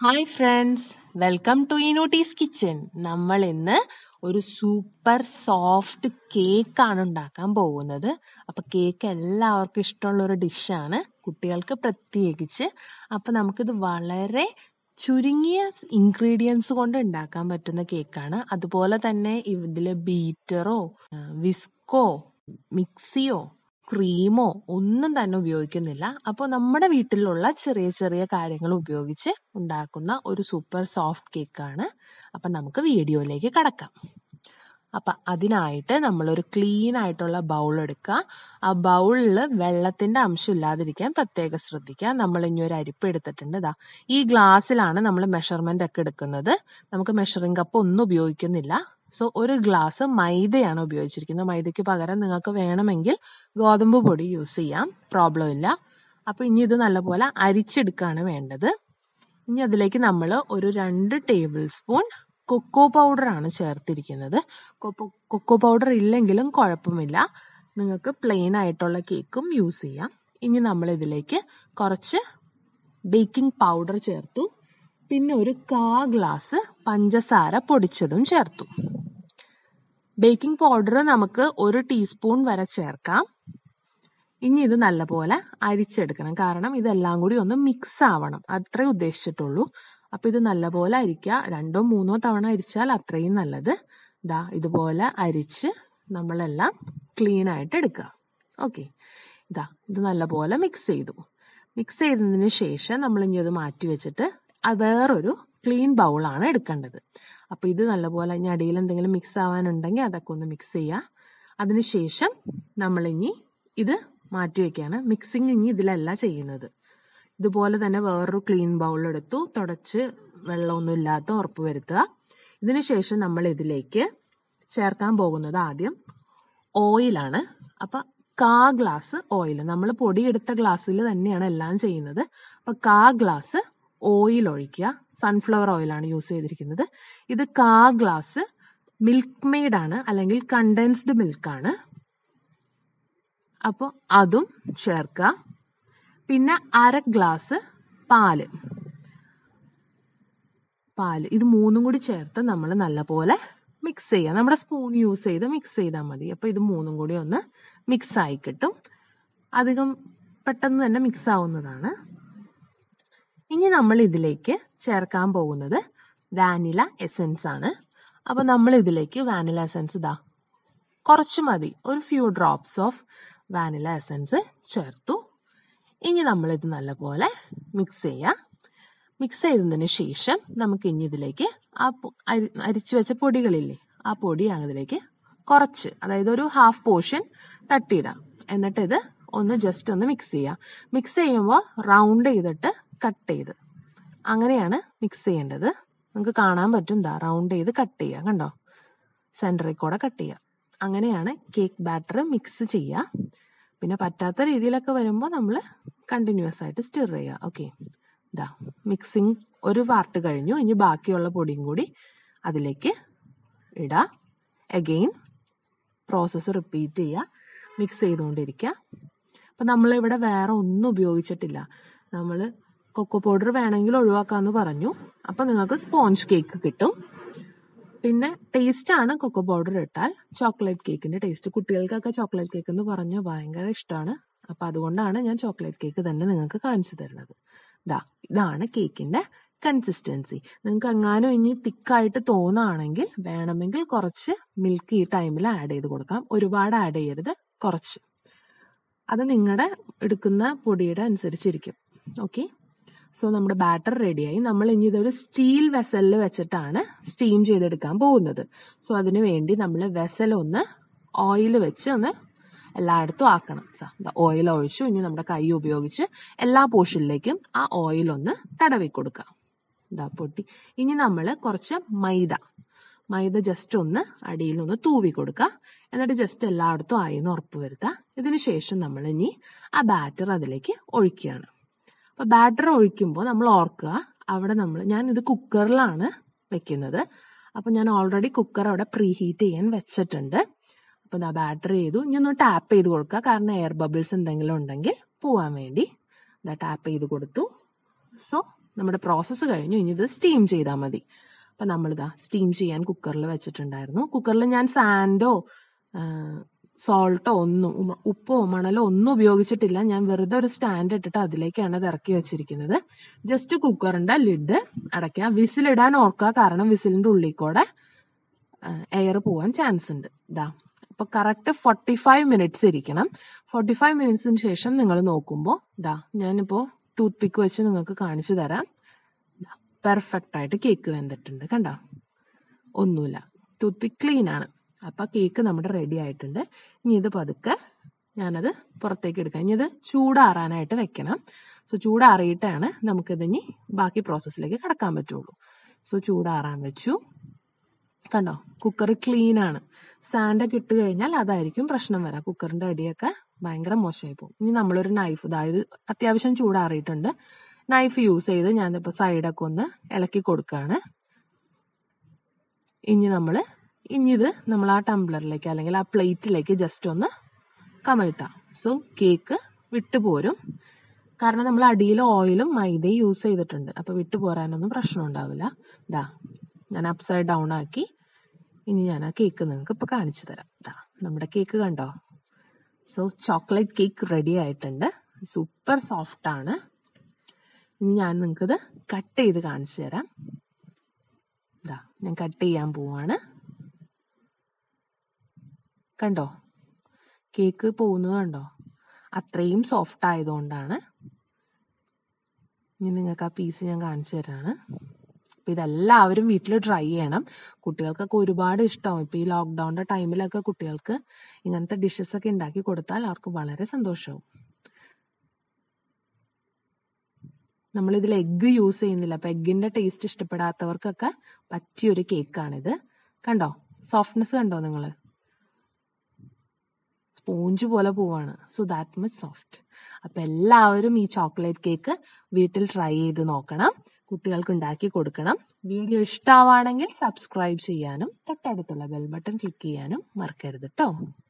hi friends welcome to ഇനോട്ടീസ് kitchen നമ്മൾ ഇന്ന് ഒരു സൂപ്പർ സോഫ്റ്റ് കേക്ക് ആണ് ഉണ്ടാക്കാൻ പോകുന്നത് അപ്പൊ കേക്ക് എല്ലാവർക്കും ഇഷ്ടമുള്ള ഒരു ഡിഷാണ് കുട്ടികൾക്ക് പ്രത്യേകിച്ച് അപ്പൊ നമുക്കിത് വളരെ ചുരുങ്ങിയ ഇൻഗ്രീഡിയൻസ് കൊണ്ട് ഉണ്ടാക്കാൻ പറ്റുന്ന കേക്കാണ് അതുപോലെ തന്നെ ഇതില് ബീറ്ററോ വിസ്കോ മിക്സിയോ ക്രീമോ ഒന്നും തന്നെ ഉപയോഗിക്കുന്നില്ല അപ്പോൾ നമ്മുടെ വീട്ടിലുള്ള ചെറിയ ചെറിയ കാര്യങ്ങൾ ഉപയോഗിച്ച് ഉണ്ടാക്കുന്ന ഒരു സൂപ്പർ സോഫ്റ്റ് കേക്കാണ് അപ്പം നമുക്ക് വീഡിയോയിലേക്ക് കടക്കാം അപ്പം അതിനായിട്ട് നമ്മളൊരു ക്ലീൻ ആയിട്ടുള്ള ബൗൾ എടുക്കുക ആ ബൗളിൽ വെള്ളത്തിന്റെ അംശം ഇല്ലാതിരിക്കാൻ പ്രത്യേകം ശ്രദ്ധിക്കുക നമ്മൾ ഇനി ഒരു അരിപ്പ് എടുത്തിട്ടുണ്ട് ഇതാ ഈ ഗ്ലാസ്സിലാണ് നമ്മൾ മെഷർമെന്റ് ഒക്കെ എടുക്കുന്നത് നമുക്ക് മെഷറിംഗ് കപ്പ് ഒന്നും ഉപയോഗിക്കുന്നില്ല സോ ഒരു ഗ്ലാസ് മൈദയാണ് ഉപയോഗിച്ചിരിക്കുന്നത് മൈദയ്ക്ക് പകരം നിങ്ങൾക്ക് വേണമെങ്കിൽ ഗോതമ്പ് പൊടി യൂസ് ചെയ്യാം പ്രോബ്ലം ഇല്ല അപ്പൊ ഇനി ഇത് നല്ലപോലെ അരിച്ചെടുക്കുകയാണ് വേണ്ടത് ഇനി അതിലേക്ക് നമ്മൾ ഒരു രണ്ട് ടേബിൾ സ്പൂൺ കൊക്കോ പൗഡർ ആണ് ചേർത്തിരിക്കുന്നത് കൊക്കോ പൗഡർ ഇല്ലെങ്കിലും കുഴപ്പമില്ല നിങ്ങൾക്ക് പ്ലെയിൻ ആയിട്ടുള്ള കേക്കും യൂസ് ചെയ്യാം ഇനി നമ്മൾ ഇതിലേക്ക് കുറച്ച് ബേക്കിംഗ് പൗഡർ ചേർത്തു പിന്നെ ഒരു കാ ഗ്ലാസ് പഞ്ചസാര പൊടിച്ചതും ചേർത്തു ബേക്കിംഗ് പൗഡർ നമുക്ക് ഒരു ടീസ്പൂൺ വരെ ചേർക്കാം ഇനി ഇത് നല്ലപോലെ അരിച്ചെടുക്കണം കാരണം ഇതെല്ലാം കൂടി ഒന്ന് മിക്സ് ആവണം അത്രേ ഉദ്ദേശിച്ചിട്ടുള്ളൂ അപ്പൊ ഇത് നല്ലപോലെ അരിക്കുക രണ്ടോ മൂന്നോ തവണ അരിച്ചാൽ അത്രയും നല്ലത് ദാ ഇതുപോലെ അരിച്ച് നമ്മളെല്ലാം ക്ലീൻ ആയിട്ട് എടുക്കുക ഓക്കെ ഇതാ ഇത് നല്ലപോലെ മിക്സ് ചെയ്തു മിക്സ് ചെയ്തതിന് ശേഷം നമ്മൾ ഇനി അത് മാറ്റി വെച്ചിട്ട് വേറൊരു ക്ലീൻ ബൗളാണ് എടുക്കേണ്ടത് അപ്പൊ ഇത് നല്ലപോലെ ഇനി അടിയിൽ എന്തെങ്കിലും മിക്സ് ആവാനുണ്ടെങ്കിൽ അതൊക്കെ ഒന്ന് മിക്സ് ചെയ്യുക അതിനുശേഷം നമ്മൾ ഇനി ഇത് മാറ്റി വെക്കുകയാണ് മിക്സിങ് ഇനി ഇതിലല്ല ചെയ്യുന്നത് ഇതുപോലെ തന്നെ വേറൊരു ക്ലീൻ ബൗൾ എടുത്തു തുടച്ച് വെള്ളമൊന്നും ഇല്ലാത്ത ഉറപ്പ് വരുത്തുക ഇതിനുശേഷം നമ്മൾ ഇതിലേക്ക് ചേർക്കാൻ പോകുന്നത് ആദ്യം ഓയിലാണ് അപ്പൊ കാ ഗ്ലാസ് ഓയിൽ നമ്മൾ പൊടിയെടുത്ത ഗ്ലാസ്സിൽ തന്നെയാണ് എല്ലാം ചെയ്യുന്നത് അപ്പൊ കാ ഗ്ലാസ് ഓയിൽ ഒഴിക്കുക സൺഫ്ലവർ ഓയിലാണ് യൂസ് ചെയ്തിരിക്കുന്നത് ഇത് കാ ഗ്ലാസ് മിൽക്ക് മെയ്ഡ് ആണ് അല്ലെങ്കിൽ കണ്ടൻസ്ഡ് മിൽക്കാണ് അപ്പോൾ അതും ചേർക്കുക പിന്നെ അര ഗ്ലാസ് പാല് പാല് ഇത് മൂന്നും കൂടി ചേർത്ത് നമ്മൾ നല്ലപോലെ മിക്സ് ചെയ്യുക നമ്മുടെ സ്പൂൺ യൂസ് ചെയ്ത് മിക്സ് ചെയ്താൽ മതി അപ്പോൾ ഇത് മൂന്നും കൂടി ഒന്ന് മിക്സ് ആയി കിട്ടും അധികം പെട്ടെന്ന് തന്നെ മിക്സ് ആവുന്നതാണ് ഇനി നമ്മൾ ഇതിലേക്ക് ചേർക്കാൻ പോകുന്നത് വാനില എസെൻസ് ആണ് അപ്പൊ നമ്മൾ ഇതിലേക്ക് വാനില എസെൻസ് ഇതാ കുറച്ച് മതി ഒരു few drops of vanilla essence ചേർത്തു ഇനി നമ്മൾ ഇത് നല്ലപോലെ മിക്സ് ചെയ്യുക മിക്സ് ചെയ്തതിന് ശേഷം നമുക്ക് ഇനി ഇതിലേക്ക് ആ അരിച്ചു വെച്ച പൊടികളില്ലേ ആ പൊടി അതിലേക്ക് കുറച്ച് അതായത് ഒരു ഹാഫ് പോർഷൻ തട്ടിയിടാം എന്നിട്ട് ഇത് ഒന്ന് ജസ്റ്റ് ഒന്ന് മിക്സ് ചെയ്യാം മിക്സ് ചെയ്യുമ്പോൾ റൗണ്ട് ചെയ്തിട്ട് കട്ട് ചെയ്ത് അങ്ങനെയാണ് മിക്സ് ചെയ്യേണ്ടത് നിങ്ങൾക്ക് കാണാൻ പറ്റും ദാ റൗണ്ട് ചെയ്ത് കട്ട് ചെയ്യുക കണ്ടോ സെൻറ്ററിൽ കൂടെ കട്ട് ചെയ്യുക അങ്ങനെയാണ് കേക്ക് ബാറ്റർ മിക്സ് ചെയ്യുക പിന്നെ പറ്റാത്ത രീതിയിലൊക്കെ വരുമ്പോൾ നമ്മൾ കണ്ടിന്യൂസ് ആയിട്ട് സ്റ്റിർ ചെയ്യുക ഓക്കെ ഇതാ മിക്സിങ് ഒരു പാർട്ട് കഴിഞ്ഞു ഇനി ബാക്കിയുള്ള പൊടിയും കൂടി അതിലേക്ക് ഇടുക അഗെയിൻ പ്രോസസ്സ് റിപ്പീറ്റ് ചെയ്യുക മിക്സ് ചെയ്തുകൊണ്ടിരിക്കുക അപ്പം നമ്മളിവിടെ വേറെ ഒന്നും ഉപയോഗിച്ചിട്ടില്ല നമ്മൾ കൊക്കോ പൗഡർ വേണമെങ്കിൽ ഒഴിവാക്കാമെന്ന് പറഞ്ഞു അപ്പം നിങ്ങൾക്ക് സ്പോഞ്ച് കേക്ക് കിട്ടും പിന്നെ ടേസ്റ്റ് ആണ് കൊക്കോ പൗഡർ ഇട്ടാൽ ചോക്ലേറ്റ് കേക്കിന്റെ ടേസ്റ്റ് കുട്ടികൾക്കൊക്കെ ചോക്ലേറ്റ് കേക്ക് എന്ന് പറഞ്ഞാൽ ഭയങ്കര ഇഷ്ടമാണ് അപ്പൊ അതുകൊണ്ടാണ് ഞാൻ ചോക്ലേറ്റ് കേക്ക് തന്നെ നിങ്ങൾക്ക് കാണിച്ചു തരുന്നത് ഇതാ ഇതാണ് കേക്കിന്റെ കൺസിസ്റ്റൻസി നിങ്ങൾക്ക് എങ്ങാനും ഇനി തിക്കായിട്ട് തോന്നുകയാണെങ്കിൽ വേണമെങ്കിൽ കുറച്ച് മിൽക്ക് ഈ ടൈമിൽ ആഡ് ചെയ്ത് കൊടുക്കാം ഒരുപാട് ആഡ് ചെയ്യരുത് കുറച്ച് അത് നിങ്ങളുടെ എടുക്കുന്ന പൊടിയുടെ അനുസരിച്ചിരിക്കും ഓക്കെ സോ നമ്മുടെ ബാറ്റർ റെഡിയായി നമ്മൾ ഇനി ഇതൊരു സ്റ്റീൽ വെസലിൽ വെച്ചിട്ടാണ് സ്റ്റീം ചെയ്തെടുക്കാൻ പോകുന്നത് സോ അതിനു വേണ്ടി നമ്മൾ വെസൽ ഒന്ന് ഓയിൽ വെച്ച് ഒന്ന് എല്ലായിടത്തും ആക്കണം ഓയിൽ ഒഴിച്ചു ഇനി നമ്മുടെ കൈ ഉപയോഗിച്ച് എല്ലാ പോർഷനിലേക്കും ആ ഓയിൽ ഒന്ന് തടവി കൊടുക്കാം ഇതാ പൊട്ടി ഇനി നമ്മൾ കുറച്ച് മൈദ മൈദ ജസ്റ്റ് ഒന്ന് അടിയിൽ ഒന്ന് തൂവി കൊടുക്കുക എന്നിട്ട് ജസ്റ്റ് എല്ലായിടത്തും ആയി എന്ന് ഉറപ്പ് വരുത്തുക ഇതിനു ശേഷം നമ്മൾ ഇനി ആ ബാറ്റർ അതിലേക്ക് ഒഴിക്കുകയാണ് അപ്പൊ ബാറ്റർ ഒഴിക്കുമ്പോൾ നമ്മൾ ഓർക്കുക അവിടെ നമ്മൾ ഞാൻ ഇത് കുക്കറിലാണ് വെക്കുന്നത് അപ്പൊ ഞാൻ ഓൾറെഡി കുക്കർ അവിടെ പ്രീ ഹീറ്റ് ചെയ്യാൻ വെച്ചിട്ടുണ്ട് അപ്പൊ ഇതാ ബാറ്റർ ചെയ്തു ഇനി ഒന്ന് ടാപ്പ് ചെയ്ത് കൊടുക്കുക കാരണം എയർ ബബിൾസ് എന്തെങ്കിലും ഉണ്ടെങ്കിൽ പോവാൻ വേണ്ടി ഇതാ ടാപ്പ് ചെയ്ത് കൊടുത്തു സോ നമ്മുടെ പ്രോസസ്സ് കഴിഞ്ഞു ഇനി ഇത് സ്റ്റീം ചെയ്താൽ മതി അപ്പൊ നമ്മളിതാ സ്റ്റീം ചെയ്യാൻ കുക്കറിൽ വെച്ചിട്ടുണ്ടായിരുന്നു കുക്കറിൽ ഞാൻ സാൻഡോ സോൾട്ടോ ഒന്നും ഉമ- ഉപ്പോ മണലോ ഒന്നും ഉപയോഗിച്ചിട്ടില്ല ഞാൻ വെറുതെ ഒരു സ്റ്റാൻഡ് ഇട്ടിട്ട് അതിലേക്കാണ് ഇത് ഇറക്കി വെച്ചിരിക്കുന്നത് ജസ്റ്റ് കുക്കറിന്റെ ലിഡ് അടയ്ക്കുക വിസിലിടാൻ ഓർക്കുക കാരണം വിസിലിന്റെ ഉള്ളിൽ കൂടെ എയർ പോവാൻ ചാൻസ് ഉണ്ട് ഇതാ അപ്പൊ കറക്റ്റ് ഫോർട്ടി ഫൈവ് മിനിറ്റ്സ് ഇരിക്കണം ഫോർട്ടി ഫൈവ് മിനിറ്റ്സിന് ശേഷം നിങ്ങൾ നോക്കുമ്പോൾ ഇതാ ഞാനിപ്പോ ടൂത്ത് പിക്ക് വെച്ച് നിങ്ങൾക്ക് കാണിച്ചു തരാം പെർഫെക്റ്റ് ആയിട്ട് കേക്ക് വെന്തിട്ടുണ്ട് കണ്ടോ ഒന്നുമില്ല ടൂത്ത് പിക്ക് ക്ലീൻ ആണ് അപ്പൊ കേക്ക് നമ്മുടെ റെഡി ആയിട്ടുണ്ട് ഇനി ഇത് പതുക്കെ ഞാനത് പുറത്തേക്ക് എടുക്കാം ഇനി ഇത് ചൂടാറാനായിട്ട് വെക്കണം സോ ചൂടാറിയിട്ടാണ് നമുക്കിത് ഇനി ബാക്കി പ്രോസസ്സിലേക്ക് കടക്കാൻ പറ്റുള്ളൂ സോ ചൂടാറാൻ വെച്ചു കണ്ടോ കുക്കർ ക്ലീൻ ആണ് സാൻഡൊക്കെ ഇട്ട് കഴിഞ്ഞാൽ അതായിരിക്കും പ്രശ്നം വരാം കുക്കറിന്റെ അടിയൊക്കെ ഭയങ്കര മോശമായി പോകും ഇനി നമ്മളൊരു നൈഫ് അതായത് അത്യാവശ്യം ചൂടാറിയിട്ടുണ്ട് നൈഫ് യൂസ് ചെയ്ത് ഞാനിപ്പോ സൈഡൊക്കെ ഒന്ന് ഇളക്കി കൊടുക്കുകയാണ് ഇനി നമ്മൾ ഇനി ഇത് നമ്മൾ ആ ടംബ്ലറിലേക്ക് അല്ലെങ്കിൽ ആ പ്ലേറ്റിലേക്ക് ജസ്റ്റ് ഒന്ന് കമഴ്ത്താം സോ കേക്ക് വിട്ടുപോരും കാരണം നമ്മൾ അടിയിൽ ഓയിലും മൈദയും യൂസ് ചെയ്തിട്ടുണ്ട് അപ്പൊ വിട്ടുപോരാനൊന്നും പ്രശ്നം ഉണ്ടാവില്ല ദാ ഞാൻ അപ്സൈഡ് ഡൗൺ ആക്കി ഇനി ഞാൻ ആ കേക്ക് നിങ്ങൾക്ക് ഇപ്പൊ കാണിച്ചു തരാം ദാ നമ്മുടെ കേക്ക് കണ്ടോ സോ ചോക്ലേറ്റ് കേക്ക് റെഡി ആയിട്ടുണ്ട് സൂപ്പർ സോഫ്റ്റ് ആണ് ഇനി ഞാൻ നിങ്ങൾക്കിത് കട്ട് ചെയ്ത് കാണിച്ചു തരാം ദാ ഞാൻ കട്ട് ചെയ്യാൻ പോവാണ് കണ്ടോ കേക്ക് പോകുന്നത് കണ്ടോ അത്രയും സോഫ്റ്റ് ആയതുകൊണ്ടാണ് ഇനി നിങ്ങൾക്ക് ആ പീസ് ഞാൻ കാണിച്ചു തരാണ് അപ്പൊ ഇതെല്ലാവരും വീട്ടിൽ ട്രൈ ചെയ്യണം കുട്ടികൾക്കൊക്കെ ഒരുപാട് ഇഷ്ടമാവും ഇപ്പൊ ഈ ലോക്ക്ഡൌണിന്റെ ടൈമിലൊക്കെ കുട്ടികൾക്ക് ഇങ്ങനത്തെ ഡിഷസ് ഒക്കെ ഉണ്ടാക്കി കൊടുത്താൽ അവർക്ക് വളരെ സന്തോഷവും നമ്മൾ ഇതിൽ എഗ്ഗ് യൂസ് ചെയ്യുന്നില്ല അപ്പൊ എഗ്ഗിന്റെ ടേസ്റ്റ് ഇഷ്ടപ്പെടാത്തവർക്കൊക്കെ പറ്റിയൊരു കേക്കാണിത് കണ്ടോ സോഫ്റ്റ്നെസ് കണ്ടോ നിങ്ങള് സ്പോഞ്ച് പോലെ പോവാണ് സോ ദാറ്റ് മച്ച് സോഫ്റ്റ് അപ്പൊ എല്ലാവരും ഈ ചോക്ലേറ്റ് കേക്ക് വീട്ടിൽ ട്രൈ ചെയ്ത് നോക്കണം കുട്ടികൾക്ക് ഉണ്ടാക്കി കൊടുക്കണം വീഡിയോ ഇഷ്ടമാവാണെങ്കിൽ സബ്സ്ക്രൈബ് ചെയ്യാനും തൊട്ടടുത്തുള്ള ബെൽ ബട്ടൺ ക്ലിക്ക് ചെയ്യാനും മറക്കരുത് കേട്ടോ